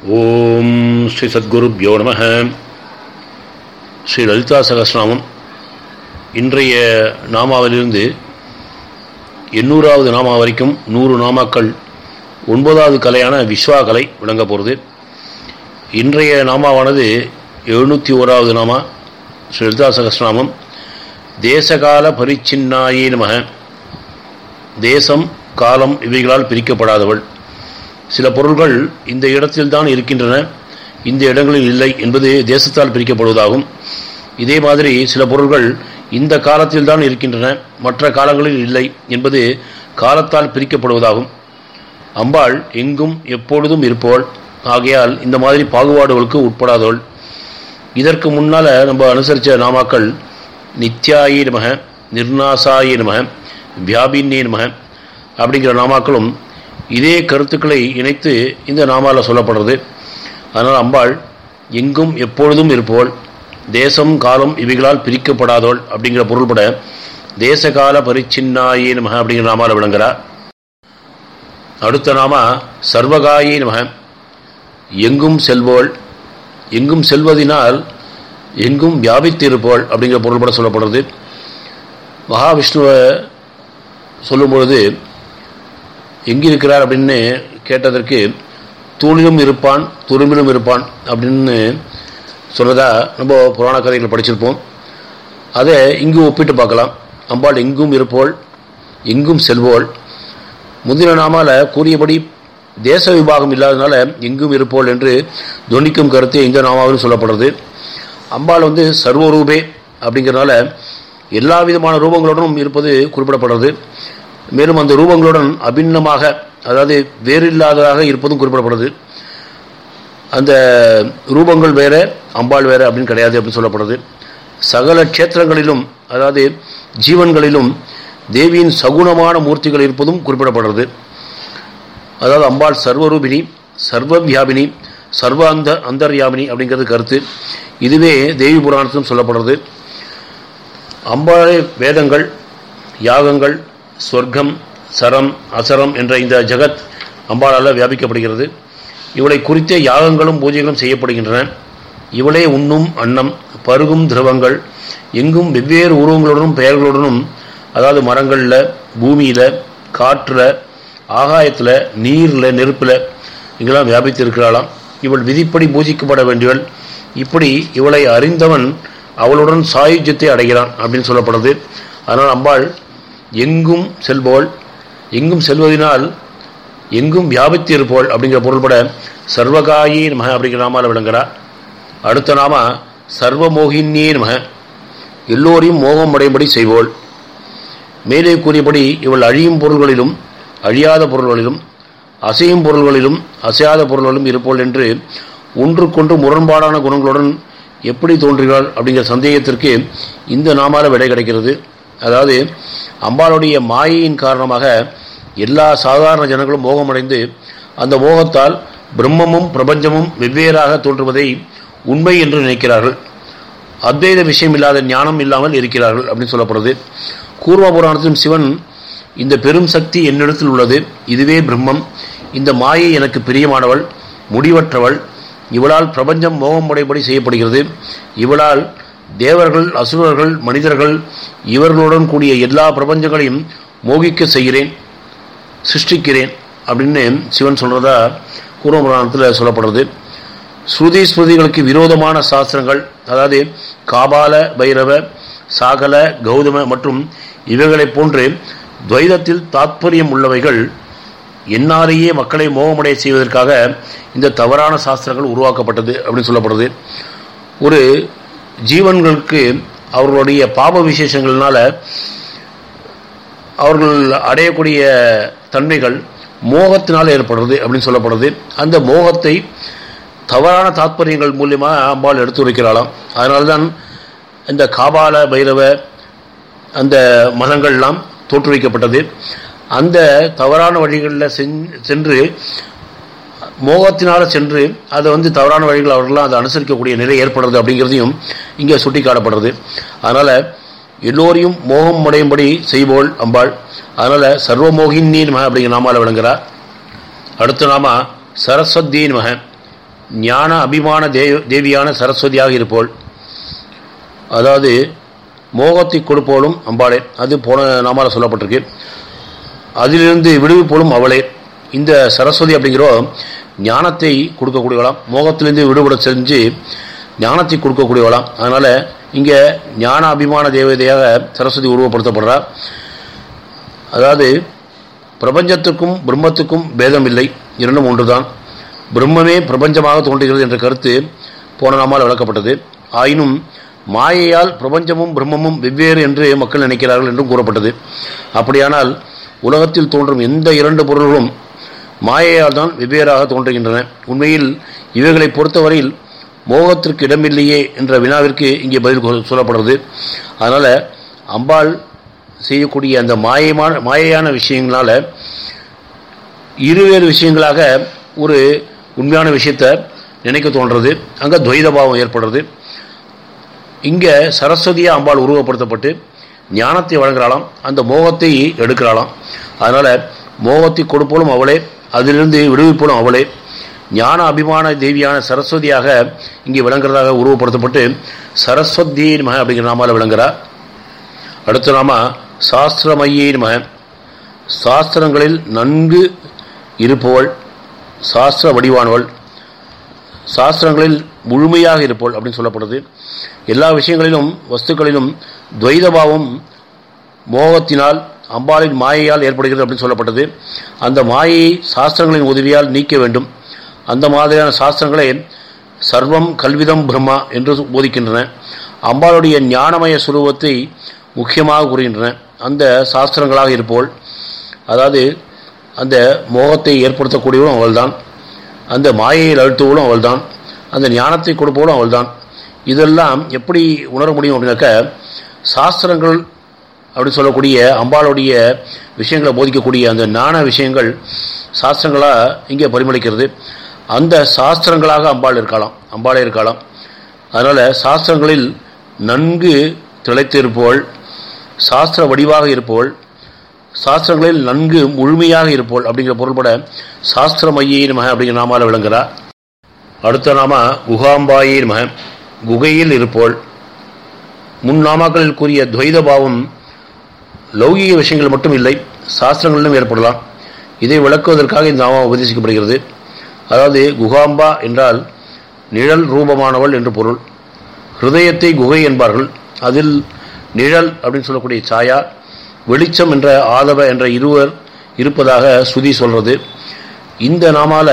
ஓம் ஸ்ரீ சத்குருப்யோ நம ஸ்ரீ லலிதா சகஸ்நாமம் இன்றைய நாமாவிலிருந்து எண்ணூறாவது நாமா வரைக்கும் நூறு நாமாக்கள் ஒன்பதாவது கலையான விஸ்வா கலை விளங்க போகிறது இன்றைய நாமாவானது எழுநூற்றி ஓராவது நாமா ஸ்ரீ லலிதா சகஸ்நாமம் தேசகால பரிச்சின்னாயே நமக தேசம் காலம் இவைகளால் பிரிக்கப்படாதவள் சில பொருள்கள் இந்த இடத்தில்தான் இருக்கின்றன இந்த இடங்களில் இல்லை என்பது தேசத்தால் பிரிக்கப்படுவதாகும் இதே மாதிரி சில பொருள்கள் இந்த காலத்தில் தான் இருக்கின்றன மற்ற காலங்களில் இல்லை என்பது காலத்தால் பிரிக்கப்படுவதாகும் அம்பாள் எங்கும் எப்பொழுதும் இருப்பவள் ஆகையால் இந்த மாதிரி பாகுபாடுகளுக்கு உட்படாதவள் இதற்கு முன்னால் நம்ம அனுசரித்த நாமாக்கள் நித்யாயே நமக நிர்நாசாயே நமக வியாபின்னே நமக அப்படிங்கிற நாமாக்களும் இதே கருத்துக்களை இணைத்து இந்த நாமாவில் சொல்லப்படுறது அதனால் அம்பாள் எங்கும் எப்பொழுதும் இருப்பவள் தேசம் காலம் இவைகளால் பிரிக்கப்படாதவள் அப்படிங்கிற பொருள்பட தேசகால பரிச்சின்னாயே நமக அப்படிங்கிற நாமாவில் விளங்குகிறார் அடுத்த நாமா சர்வகாயே நமக எங்கும் செல்வோள் எங்கும் செல்வதினால் எங்கும் வியாபித்திருப்போள் அப்படிங்கிற பொருள்பட சொல்லப்படுறது மகாவிஷ்ணுவை சொல்லும்பொழுது எங்கே இருக்கிறார் அப்படின்னு கேட்டதற்கு தூணிலும் இருப்பான் துரும்பிலும் இருப்பான் அப்படின்னு சொல்கிறதா நம்ம புராண கதைகளை படிச்சிருப்போம் அதை இங்கு ஒப்பிட்டு பார்க்கலாம் அம்பாள் எங்கும் இருப்போள் எங்கும் செல்வோள் முந்தின நாமால கூறியபடி தேச விபாகம் இல்லாதனால எங்கும் இருப்போள் என்று துவனிக்கும் கருத்து இந்த நாமாவில் சொல்லப்படுறது அம்பாள் வந்து சர்வரூபே அப்படிங்கிறனால எல்லா விதமான ரூபங்களுடனும் இருப்பது குறிப்பிடப்படுறது மேலும் அந்த ரூபங்களுடன் அபிண்ணமாக அதாவது வேறில்லாததாக இருப்பதும் குறிப்பிடப்படுது அந்த ரூபங்கள் வேற அம்பாள் வேற அப்படின்னு கிடையாது அப்படின்னு சொல்லப்படுது சகல க்ஷேத்திரங்களிலும் அதாவது ஜீவன்களிலும் தேவியின் சகுணமான மூர்த்திகள் இருப்பதும் குறிப்பிடப்படுறது அதாவது அம்பாள் சர்வரூபிணி சர்வ வியாபினி சர்வ அந்த அந்தர்யாமினி அப்படிங்கிறது கருத்து இதுவே தேவி புராணத்திலும் சொல்லப்படுறது அம்பாளே வேதங்கள் யாகங்கள் சொர்க்கம் சரம் அசரம் என்ற இந்த ஜெகத் அம்பாளால் வியாபிக்கப்படுகிறது இவளை குறித்த யாகங்களும் பூஜைகளும் செய்யப்படுகின்றன இவளே உண்ணும் அன்னம் பருகும் திரவங்கள் எங்கும் வெவ்வேறு உருவங்களுடனும் பெயர்களுடனும் அதாவது மரங்களில் பூமியில் காற்றில் ஆகாயத்தில் நீரில் நெருப்பில் இங்கெல்லாம் வியாபித்து இருக்கிறாளாம் இவள் விதிப்படி பூஜிக்கப்பட வேண்டியவள் இப்படி இவளை அறிந்தவன் அவளுடன் சாயுஜ்யத்தை அடைகிறான் அப்படின்னு சொல்லப்படுது அதனால் அம்பாள் எங்கும் செல்போல் எங்கும் செல்வதனால் எங்கும் வியாபித்து இருப்போள் அப்படிங்கிற பொருள்பட சர்வகாயே நமக அப்படிங்கிற நாமால விளங்குறா அடுத்த நாம சர்வமோகினியே நமக எல்லோரையும் மோகம் அடையும்படி செய்வோள் மேலே கூறியபடி இவள் அழியும் பொருள்களிலும் அழியாத பொருள்களிலும் அசையும் பொருள்களிலும் அசையாத பொருள்களிலும் இருப்போள் என்று ஒன்றுக்கொன்று முரண்பாடான குணங்களுடன் எப்படி தோன்றுகிறாள் அப்படிங்கிற சந்தேகத்திற்கு இந்த நாமால விடை கிடைக்கிறது அதாவது அம்பாளுடைய மாயையின் காரணமாக எல்லா சாதாரண ஜனங்களும் மோகமடைந்து அந்த மோகத்தால் பிரம்மமும் பிரபஞ்சமும் வெவ்வேறாக தோன்றுவதை உண்மை என்று நினைக்கிறார்கள் அத்வைத விஷயம் இல்லாத ஞானம் இல்லாமல் இருக்கிறார்கள் அப்படின்னு சொல்லப்படுது கூர்ம புராணத்திலும் சிவன் இந்த பெரும் சக்தி என்னிடத்தில் உள்ளது இதுவே பிரம்மம் இந்த மாயை எனக்கு பிரியமானவள் முடிவற்றவள் இவளால் பிரபஞ்சம் மோகம் உடையபடி செய்யப்படுகிறது இவளால் தேவர்கள் அசுரர்கள் மனிதர்கள் இவர்களுடன் கூடிய எல்லா பிரபஞ்சங்களையும் மோகிக்க செய்கிறேன் சிருஷ்டிக்கிறேன் அப்படின்னு சிவன் சொல்கிறதா கூர்மபுராணத்தில் சொல்லப்படுறது ஸ்ருதி ஸ்ருதிகளுக்கு விரோதமான சாஸ்திரங்கள் அதாவது காபால பைரவ சாகல கௌதம மற்றும் இவைகளை போன்று துவைதத்தில் தாத்பரியம் உள்ளவைகள் என்னாலேயே மக்களை மோகமடைய செய்வதற்காக இந்த தவறான சாஸ்திரங்கள் உருவாக்கப்பட்டது அப்படின்னு சொல்லப்படுது ஒரு ஜீவன்களுக்கு அவர்களுடைய பாப விசேஷங்கள்னால அவர்கள் அடையக்கூடிய தன்மைகள் மோகத்தினால் ஏற்படுறது அப்படின்னு சொல்லப்படுது அந்த மோகத்தை தவறான தாத்பரியங்கள் மூலியமாக அம்பாள் எடுத்து வைக்கிறாளாம் அதனால தான் இந்த காபால பைரவ அந்த மதங்கள்லாம் தோற்றுவிக்கப்பட்டது அந்த தவறான வழிகளில் சென்று மோகத்தினால் சென்று அதை வந்து தவறான வழிகள் அவர்கள்லாம் அதை அனுசரிக்கக்கூடிய நிலை ஏற்படுறது அப்படிங்கிறதையும் இங்கே சுட்டி காட்டப்படுறது அதனால் எல்லோரையும் மோகம் அடையும்படி செய்வோள் அம்பாள் அதனால் சர்வமோகினி நமக அப்படிங்கிற நாமால விளங்குறா அடுத்த நாமா சரஸ்வதி நமக ஞான அபிமான தேவ தேவியான சரஸ்வதியாக இருப்போள் அதாவது மோகத்தை கொடுப்போலும் அம்பாளே அது போன நாமால சொல்லப்பட்டிருக்கு அதிலிருந்து விடுவிப்போலும் அவளே இந்த சரஸ்வதி அப்படிங்கிறோ ஞானத்தை கொடுக்கக்கூடியவளாம் மோகத்திலிருந்து விடுபட செஞ்சு ஞானத்தை கொடுக்கக்கூடியவளாம் அதனால் இங்கே ஞான அபிமான தேவதையாக சரஸ்வதி உருவப்படுத்தப்படுறார் அதாவது பிரபஞ்சத்துக்கும் பிரம்மத்துக்கும் பேதம் இல்லை இரண்டும் ஒன்றுதான் பிரம்மமே பிரபஞ்சமாக தோன்றுகிறது என்ற கருத்து போன நாமால் விளக்கப்பட்டது ஆயினும் மாயையால் பிரபஞ்சமும் பிரம்மமும் வெவ்வேறு என்று மக்கள் நினைக்கிறார்கள் என்றும் கூறப்பட்டது அப்படியானால் உலகத்தில் தோன்றும் எந்த இரண்டு பொருள்களும் மாயையால் தான் வெவ்வேறாக தோன்றுகின்றன உண்மையில் இவைகளை பொறுத்தவரையில் மோகத்திற்கு இடமில்லையே என்ற வினாவிற்கு இங்கே பதில் கொ- சொல்லப்படுறது அதனால் அம்பாள் செய்யக்கூடிய அந்த மாயமான மாயையான விஷயங்களால இருவேறு விஷயங்களாக ஒரு உண்மையான விஷயத்தை நினைக்க தோன்றது அங்கே துவைத பாவம் ஏற்படுறது இங்கே சரஸ்வதியாக அம்பாள் உருவப்படுத்தப்பட்டு ஞானத்தை வழங்குறாளாம் அந்த மோகத்தை எடுக்கிறாளாம் அதனால் மோகத்தை கொடுப்போலும் அவளே அதிலிருந்து விடுவிப்போலும் அவளே ஞான அபிமான தேவியான சரஸ்வதியாக இங்கே விளங்குறதாக உருவப்படுத்தப்பட்டு சரஸ்வதி மக அப்படிங்கிற நாமால விளங்குறார் அடுத்த நாம சாஸ்திரமையே மக சாஸ்திரங்களில் நன்கு இருப்பவள் சாஸ்திர வடிவானவள் சாஸ்திரங்களில் முழுமையாக இருப்போள் அப்படின்னு சொல்லப்படுது எல்லா விஷயங்களிலும் வஸ்துக்களிலும் துவைதபாவம் மோகத்தினால் அம்பாளின் மாயையால் ஏற்படுகிறது அப்படின்னு சொல்லப்பட்டது அந்த மாயையை சாஸ்திரங்களின் உதவியால் நீக்க வேண்டும் அந்த மாதிரியான சாஸ்திரங்களை சர்வம் கல்விதம் பிரம்மா என்று போதிக்கின்றன அம்பாளுடைய ஞானமய சுரூபத்தை முக்கியமாக கூறுகின்றன அந்த சாஸ்திரங்களாக இருப்போள் அதாவது அந்த மோகத்தை ஏற்படுத்தக்கூடியவளும் அவள்தான் அந்த மாயையை அழுத்துவளும் அவள்தான் அந்த ஞானத்தை கொடுப்பவளும் அவள்தான் இதெல்லாம் எப்படி உணர முடியும் அப்படின்னாக்க சாஸ்திரங்கள் அப்படி சொல்லக்கூடிய அம்பாளுடைய விஷயங்களை போதிக்கக்கூடிய அந்த ஞான விஷயங்கள் சாஸ்திரங்களாக இங்கே பரிமளிக்கிறது அந்த சாஸ்திரங்களாக அம்பாள் இருக்கலாம் அம்பாளே இருக்கலாம் அதனால் சாஸ்திரங்களில் நன்கு திளைத்திருப்போள் சாஸ்திர வடிவாக இருப்போள் சாஸ்திரங்களில் நன்கு முழுமையாக இருப்போள் அப்படிங்கிற பொருள்பட சாஸ்திரமையே மக அப்படிங்கிற நாமால விளங்குறா அடுத்த நாம குகாம்பாயே மக குகையில் இருப்போள் முன் நாமாக்களில் கூறிய துவைத பாவம் லௌகிக விஷயங்கள் மட்டும் இல்லை சாஸ்திரங்களிலும் ஏற்படலாம் இதை விளக்குவதற்காக இந்த நாமம் உபதேசிக்கப்படுகிறது அதாவது குகாம்பா என்றால் நிழல் ரூபமானவள் என்று பொருள் ஹிருதயத்தை குகை என்பார்கள் அதில் நிழல் அப்படின்னு சொல்லக்கூடிய சாயா வெளிச்சம் என்ற ஆதவ என்ற இருவர் இருப்பதாக சுதி சொல்றது இந்த நாமால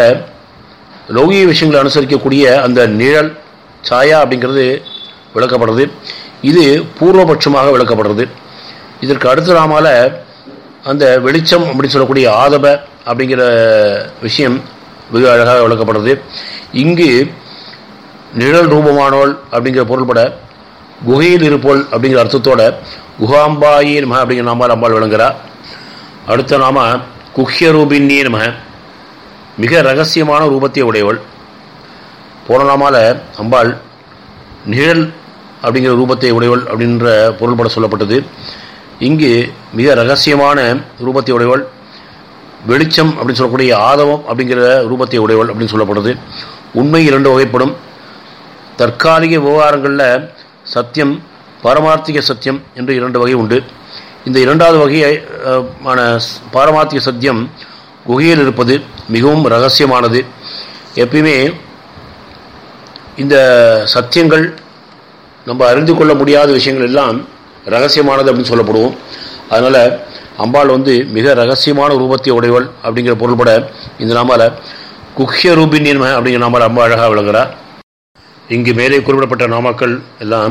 லௌகிக விஷயங்களை அனுசரிக்கக்கூடிய அந்த நிழல் சாயா அப்படிங்கிறது விளக்கப்படுறது இது பூர்வபட்சமாக விளக்கப்படுறது இதற்கு அடுத்த நாமால அந்த வெளிச்சம் அப்படின்னு சொல்லக்கூடிய ஆதப அப்படிங்கிற விஷயம் மிக அழகாக விளக்கப்படுறது இங்கு நிழல் ரூபமானவள் அப்படிங்கிற பொருள்பட குகையில் இருப்போள் அப்படிங்கிற அர்த்தத்தோட குகாம்பாயே நம அப்படிங்கிற நாமால் அம்பாள் விளங்குறா அடுத்த நாம குஹ்ய ரூபின்யே நம மிக ரகசியமான ரூபத்தை உடையவள் போன நாமால அம்பாள் நிழல் அப்படிங்கிற ரூபத்தை உடையவள் அப்படின்ற பொருள்பட சொல்லப்பட்டது இங்கு மிக ரகசியமான ரூபத்தை உடையவள் வெளிச்சம் அப்படின்னு சொல்லக்கூடிய ஆதவம் அப்படிங்கிற ரூபத்தை உடையவள் அப்படின்னு சொல்லப்படுது உண்மை இரண்டு வகைப்படும் தற்காலிக விவகாரங்களில் சத்தியம் பாரமார்த்திக சத்தியம் என்று இரண்டு வகை உண்டு இந்த இரண்டாவது வகையை அஹ், ஆன ஸ்- பாரமார்த்திக சத்தியம் குகையில் இருப்பது மிகவும் ரகசியமானது எப்பயுமே இந்த சத்தியங்கள் நம்ம அறிந்து கொள்ள முடியாத விஷயங்கள் எல்லாம் ரகசியமானது அப்படின்னு சொல்லப்படுவோம் அதனால் அம்பாள் வந்து மிக ரகசியமான ரூபத்தை உடையவள் அப்படிங்கிற பொருள்பட இந்த நாமால குஹ்ய ரூபினியன் அப்படிங்கிற நாமால் அம்மா அழகாக விளங்குறார் இங்கு மேலே குறிப்பிடப்பட்ட நாமாக்கள் எல்லாம்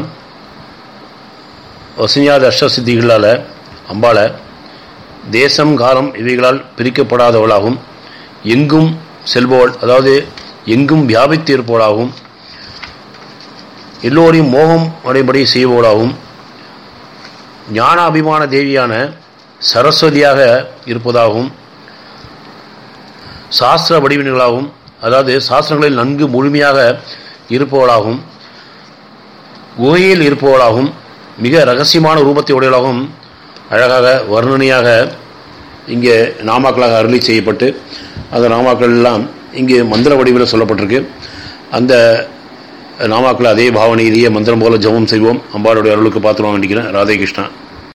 வசனியாத அஷ்டசித்திகளால் அம்பாளை தேசம் காலம் இவைகளால் பிரிக்கப்படாதவளாகவும் எங்கும் செல்பவள் அதாவது எங்கும் வியாபித்து இருப்பவளாகவும் எல்லோரையும் மோகம் அடைபடி செய்பவளாகவும் ஞான அபிமான தேவியான சரஸ்வதியாக இருப்பதாகவும் சாஸ்திர வடிவினர்களாகவும் அதாவது சாஸ்திரங்களில் நன்கு முழுமையாக இருப்பவளாகவும் குகையில் இருப்பவளாகவும் மிக ரகசியமான ரூபத்தை உடையவளாகவும் அழகாக வர்ணனையாக இங்கே நாமாக்களாக அருளி செய்யப்பட்டு அந்த நாமாக்கள் எல்லாம் இங்கே மந்திர வடிவில் சொல்லப்பட்டிருக்கு அந்த நாமாக்களை அதே பாவனையிலேயே மந்திரம் போல ஜபம் செய்வோம் அம்பாளுடைய அருளுக்கு பாத்திரம் வேண்டிக்கிறேன் ராதே கிருஷ்ணா